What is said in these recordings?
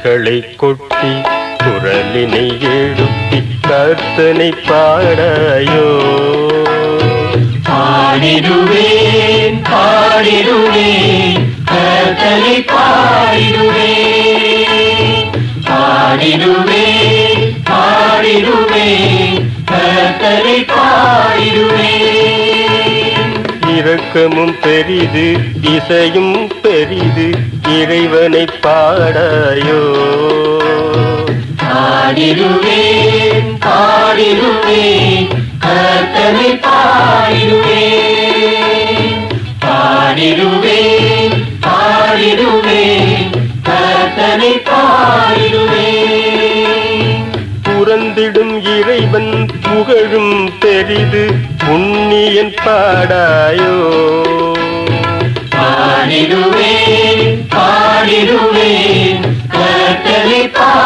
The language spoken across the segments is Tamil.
கைகளை கொட்டி குரலினை எழுப்பி கர்த்தனை பாடாயோ பாடிடுவேன் பாடிடுவேன் கர்த்தனை பாடிடுவேன் பாடிடுவேன் பாடிடுவேன் கர்த்தனை பாடிடுவேன் இரக்கமும் பெரிது இசையும் பெரிது இறைவனை பாடாயோ பாடிடுவேன் பாடிடுவேன் கர்த்தனை பாடிடுவேன் பாடிடுவேன் பாடிடுவேன் கர்த்தனை பாடிடுவேன் புறந்திடும் இறைவன் புகழும் பெரிது புண்ணியன் பாடாயோ பாடிடுவேன் பாடிடுவேன் கர்த்தனை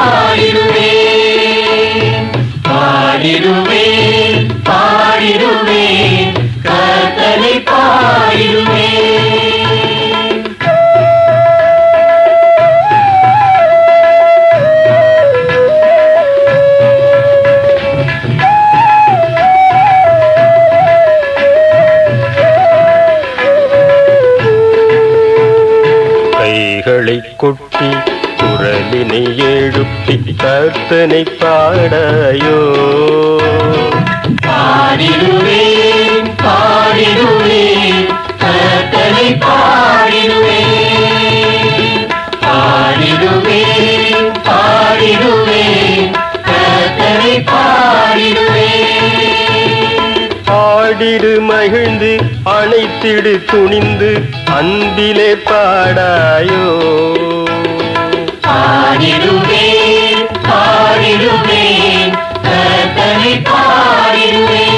பாடிடுவேன் பாடிடுவேன் பாடிடுவேன் கர்த்தனை பாடிடுவேன் கைகளை கொட்டி குரலினை எழுப்பி கர்த்தனை பாடாயோ பாடிடுவேன் பாடிடுவேன் கர்த்தனை பாடிடுவேன் பாடிடுவேன் பாடிடுவேன் கர்த்தனை பாடிடுவேன் ஆடிடு மகிழ்ந்து அணைத்திடு துணிந்து அன்பிலே பாடாயோ பாடிடுவேன் பாடிடுவேன் கர்த்தனை பாடிடுவேன்